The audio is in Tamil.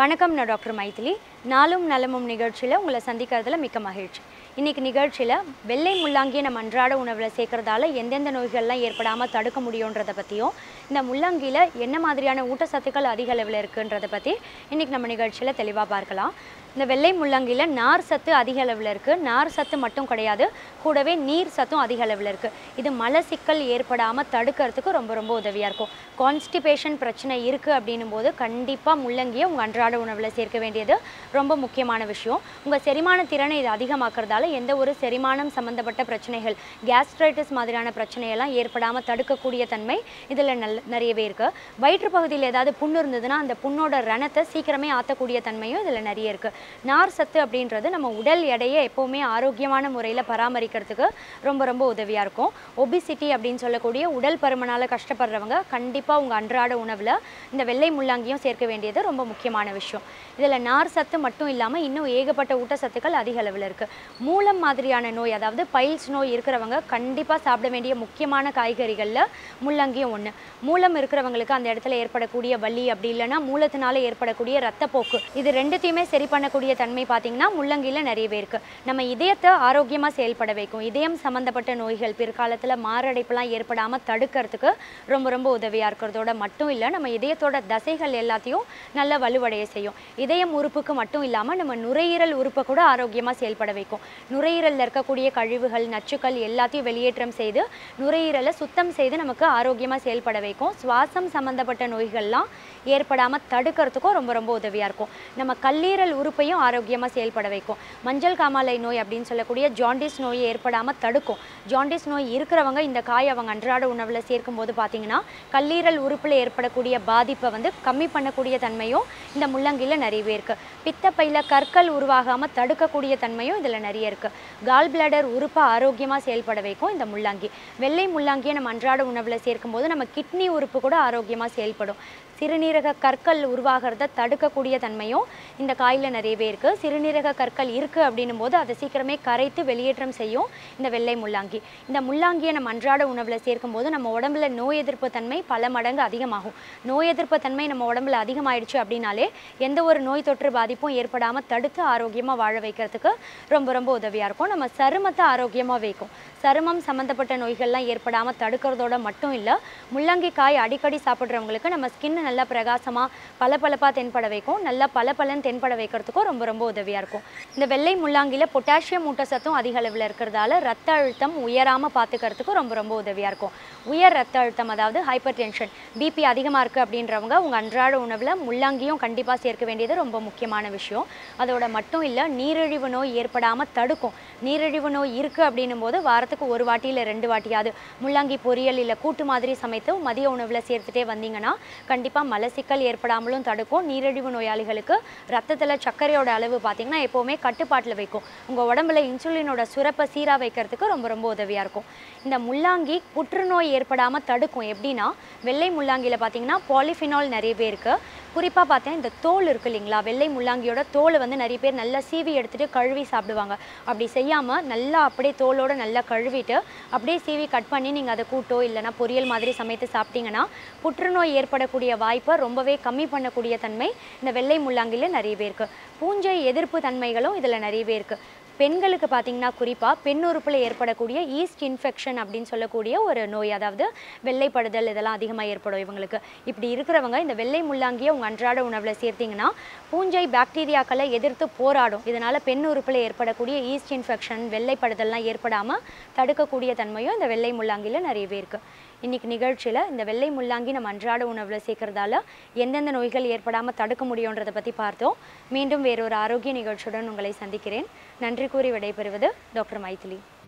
வணக்கம் நான் டாக்டர் மைதிலி நாளும் நலமும் நிகழ்ச்சியில் உங்களை சந்திக்கிறதுல மிக்க மகிழ்ச்சி இன்னைக்கு நிகழ்ச்சியில் வெள்ளை முள்ளாங்கியை நம்ம அன்றாட உணவில் சேர்க்கறதால எந்தெந்த நோய்கள்லாம் ஏற்படாமல் தடுக்க முடியுன்றதை பற்றியும் இந்த முள்ளங்கியில் என்ன மாதிரியான ஊட்டச்சத்துக்கள் அதிக அளவில் இருக்குன்றதை பற்றி இன்னைக்கு நம்ம நிகழ்ச்சியில் தெளிவாக பார்க்கலாம் இந்த வெள்ளை முள்ளங்கியில் நார் சத்து அதிக அளவில் இருக்குது நார் சத்து மட்டும் கிடையாது கூடவே நீர் சத்தும் அதிக அளவில் இருக்குது இது மலச்சிக்கல் ஏற்படாமல் தடுக்கிறதுக்கு ரொம்ப ரொம்ப உதவியாக இருக்கும் கான்ஸ்டிபேஷன் பிரச்சனை இருக்குது அப்படின்னும் போது கண்டிப்பாக முள்ளங்கியை உங்கள் அன்றாட உணவில் சேர்க்க வேண்டியது ரொம்ப முக்கியமான விஷயம் உங்கள் செரிமான திறனை இது அதிகமாக்குறதால எந்த ஒரு செரிமானம் சம்மந்தப்பட்ட பிரச்சனைகள் கேஸ்ட்ரைட்டிஸ் மாதிரியான பிரச்சனையெல்லாம் ஏற்படாமல் தடுக்கக்கூடிய தன்மை இதில் நல்ல நிறையவே இருக்குது வயிற்று பகுதியில் ஏதாவது புண்ணு இருந்ததுன்னா அந்த புண்ணோட ரணத்தை சீக்கிரமே ஆற்றக்கூடிய தன்மையும் இதில் நிறைய இருக்குது நார் சத்து அப்படின்றது நம்ம உடல் எடையை எப்போவுமே ஆரோக்கியமான முறையில் பராமரிக்கிறதுக்கு ரொம்ப ரொம்ப உதவியாக இருக்கும் ஒபிசிட்டி அப்படின்னு சொல்லக்கூடிய உடல் பருமனால் கஷ்டப்படுறவங்க கண்டிப்பாக உங்கள் அன்றாட உணவில் இந்த வெள்ளை முள்ளாங்கியும் சேர்க்க வேண்டியது ரொம்ப முக்கியமான விஷயம் இதில் நார் சத்து மட்டும் இல்லாமல் இன்னும் ஏகப்பட்ட ஊட்டச்சத்துக்கள் அதிக அளவில் இருக்குது மூலம் மாதிரியான நோய் அதாவது பைல்ஸ் நோய் இருக்கிறவங்க கண்டிப்பாக சாப்பிட வேண்டிய முக்கியமான காய்கறிகளில் முள்ளங்கியும் ஒன்று மூலம் இருக்கிறவங்களுக்கு அந்த இடத்துல ஏற்படக்கூடிய வலி அப்படி இல்லைன்னா மூலத்தினால ஏற்படக்கூடிய ரத்தப்போக்கு இது ரெண்டுத்தையுமே சரி பண்ணக்கூடிய தன்மை பார்த்தீங்கன்னா முள்ளங்கியில் நிறையவே இருக்குது நம்ம இதயத்தை ஆரோக்கியமாக செயல்பட வைக்கும் இதயம் சம்மந்தப்பட்ட நோய்கள் பிற்காலத்தில் மாரடைப்புலாம் ஏற்படாமல் தடுக்கிறதுக்கு ரொம்ப ரொம்ப உதவியாக இருக்கிறதோட மட்டும் இல்லை நம்ம இதயத்தோட தசைகள் எல்லாத்தையும் நல்ல வலுவடைய செய்யும் இதயம் உறுப்புக்கு மட்டும் இல்லாமல் நம்ம நுரையீரல் உறுப்பை கூட ஆரோக்கியமாக செயல்பட வைக்கும் நுரையீரலில் இருக்கக்கூடிய கழிவுகள் நச்சுக்கள் எல்லாத்தையும் வெளியேற்றம் செய்து நுரையீரலை சுத்தம் செய்து நமக்கு ஆரோக்கியமாக செயல்பட வைக்கும் சுவாசம் சம்மந்தப்பட்ட நோய்கள்லாம் ஏற்படாமல் தடுக்கிறதுக்கும் ரொம்ப ரொம்ப உதவியாக இருக்கும் நம்ம கல்லீரல் உறுப்பையும் ஆரோக்கியமாக செயல்பட வைக்கும் மஞ்சள் காமாலை நோய் அப்படின்னு சொல்லக்கூடிய ஜாண்டிஸ் நோய் ஏற்படாமல் தடுக்கும் ஜாண்டிஸ் நோய் இருக்கிறவங்க இந்த காய் அவங்க அன்றாட உணவில் சேர்க்கும் போது பார்த்தீங்கன்னா கல்லீரல் உறுப்பில் ஏற்படக்கூடிய பாதிப்பை வந்து கம்மி பண்ணக்கூடிய தன்மையும் இந்த முள்ளங்கியில் நிறையவே இருக்குது பித்தப்பையில் கற்கள் உருவாகாமல் தடுக்கக்கூடிய தன்மையும் இதில் நிறைய இருக்குது கால் பிளாடர் உறுப்பை ஆரோக்கியமாக செயல்பட வைக்கும் இந்த முள்ளங்கி வெள்ளை முள்ளங்கியை நம்ம அன்றாட உணவில் சேர்க்கும்போது நம்ம கிட்னி உறுப்பு கூட ஆரோக்கியமாக செயல்படும் சிறுநீரக கற்கள் உருவாகிறத தடுக்கக்கூடிய தன்மையும் இந்த காயில் நிறையவே இருக்குது சிறுநீரக கற்கள் இருக்குது அப்படின்னும் போது அதை சீக்கிரமே கரைத்து வெளியேற்றம் செய்யும் இந்த வெள்ளை முள்ளாங்கி இந்த முள்ளாங்கியை நம்ம அன்றாட உணவில் சேர்க்கும்போது நம்ம உடம்புல நோய் எதிர்ப்பு தன்மை பல மடங்கு அதிகமாகும் நோய் எதிர்ப்பு தன்மை நம்ம உடம்புல அதிகமாயிடுச்சு அப்படின்னாலே எந்த ஒரு நோய் தொற்று பாதிப்பும் ஏற்படாமல் தடுத்து ஆரோக்கியமாக வாழ வைக்கிறதுக்கு ரொம்ப ரொம்ப உதவியாக இருக்கும் நம்ம சருமத்தை ஆரோக்கியமாக வைக்கும் சருமம் சம்மந்தப்பட்ட நோய்கள்லாம் ஏற்படாமல் தடுக்கிறதோட மட்டும் இல்லை முள்ளங்கி காய் அடிக்கடி சாப்பிட்றவங்களுக்கு நம்ம ஸ்கின் நல்லா பிரகாசமாக பளபளப்பாக தென்பட வைக்கும் நல்லா பளபளன்னு தென்பட வைக்கிறதுக்கும் ரொம்ப ரொம்ப உதவியாக இருக்கும் இந்த வெள்ளை முள்ளாங்கியில் பொட்டாசியம் ஊட்டச்சத்தும் அதிக அளவில் இருக்கிறதால ரத்த அழுத்தம் உயராமல் பார்த்துக்கிறதுக்கும் ரொம்ப ரொம்ப உதவியாக இருக்கும் உயர் ரத்த அழுத்தம் அதாவது ஹைப்பர் டென்ஷன் பிபி அதிகமாக இருக்குது அப்படின்றவங்க உங்கள் அன்றாட உணவில் முள்ளங்கியும் கண்டிப்பாக சேர்க்க வேண்டியது ரொம்ப முக்கியமான விஷயம் அதோட மட்டும் இல்லை நீரிழிவு நோய் ஏற்படாமல் தடுக்கும் நீரிழிவு நோய் இருக்குது அப்படின்னும் போது வாரத்துக்கு ஒரு வாட்டி இல்லை ரெண்டு வாட்டியாவது முள்ளங்கி பொரியல் இல்லை கூட்டு மாதிரி சமைத்து மதிய உணவில் சேர்த்துட்டே வந்தீங்கன்னா கண்டிப்பாக மலச்சிக்கல் ஏற்படாமலும் தடுக்கும் நீரிழிவு நோயாளிகளுக்கு ரத்தத்தில் சர்க்கரையோட அளவு பார்த்திங்கன்னா எப்போவுமே கட்டுப்பாட்டில் வைக்கும் உங்கள் உடம்புல இன்சுலினோட சுரப்பை சீராக வைக்கிறதுக்கு ரொம்ப ரொம்ப உதவியாக இருக்கும் இந்த முள்ளாங்கி புற்றுநோய் ஏற்படாமல் தடுக்கும் எப்படின்னா வெள்ளை முள்ளாங்கியில் பார்த்தீங்கன்னா பாலிஃபினால் நிறைய பேர் இருக்குது குறிப்பாக பார்த்தேன் இந்த தோல் இருக்கு இல்லைங்களா வெள்ளை முள்ளாங்கியோட தோலை வந்து நிறைய பேர் நல்லா சீவி எடுத்துகிட்டு கழுவி சாப்பிடுவாங்க அப்படி செய்யாமல் நல்லா அப்படியே தோலோட நல்லா கழுவிட்டு அப்படியே சீவி கட் பண்ணி நீங்கள் அதை கூட்டோ இல்லைனா பொரியல் மாதிரி சமைத்து சாப்பிட்டீங்கன்னா புற்றுநோய் ஏற்படக்கூடிய வாய்ப்பை ரொம்பவே கம்மி பண்ணக்கூடிய தன்மை இந்த வெள்ளை முள்ளாங்கியில் நிறையவே இருக்குது பூஞ்சை எதிர்ப்பு தன்மைகளும் இதில் நிறையவே இருக்குது பெண்களுக்கு பார்த்தீங்கன்னா குறிப்பாக பெண் உறுப்பில் ஏற்படக்கூடிய ஈஸ்ட் இன்ஃபெக்ஷன் அப்படின்னு சொல்லக்கூடிய ஒரு நோய் அதாவது வெள்ளைப்படுதல் இதெல்லாம் அதிகமாக ஏற்படும் இவங்களுக்கு இப்படி இருக்கிறவங்க இந்த வெள்ளை முள்ளாங்கியை உங்கள் அன்றாட உணவில் சேர்த்திங்கன்னா பூஞ்சை பாக்டீரியாக்களை எதிர்த்து போராடும் இதனால் பெண் உறுப்பில் ஏற்படக்கூடிய ஈஸ்ட் இன்ஃபெக்ஷன் வெள்ளைப்படுதல்லாம் ஏற்படாமல் தடுக்கக்கூடிய தன்மையும் இந்த வெள்ளை முள்ளாங்கியில் நிறையவே இருக்குது இன்றைக்கி நிகழ்ச்சியில் இந்த வெள்ளை முள்ளாங்கி நம்ம அன்றாட உணவில் சேர்க்கறதால எந்தெந்த நோய்கள் ஏற்படாமல் தடுக்க முடியுன்றதை பற்றி பார்த்தோம் மீண்டும் வேறொரு ஆரோக்கிய நிகழ்ச்சியுடன் உங்களை சந்திக்கிறேன் நன்றி கூறி விடைபெறுவது டாக்டர் மைதிலி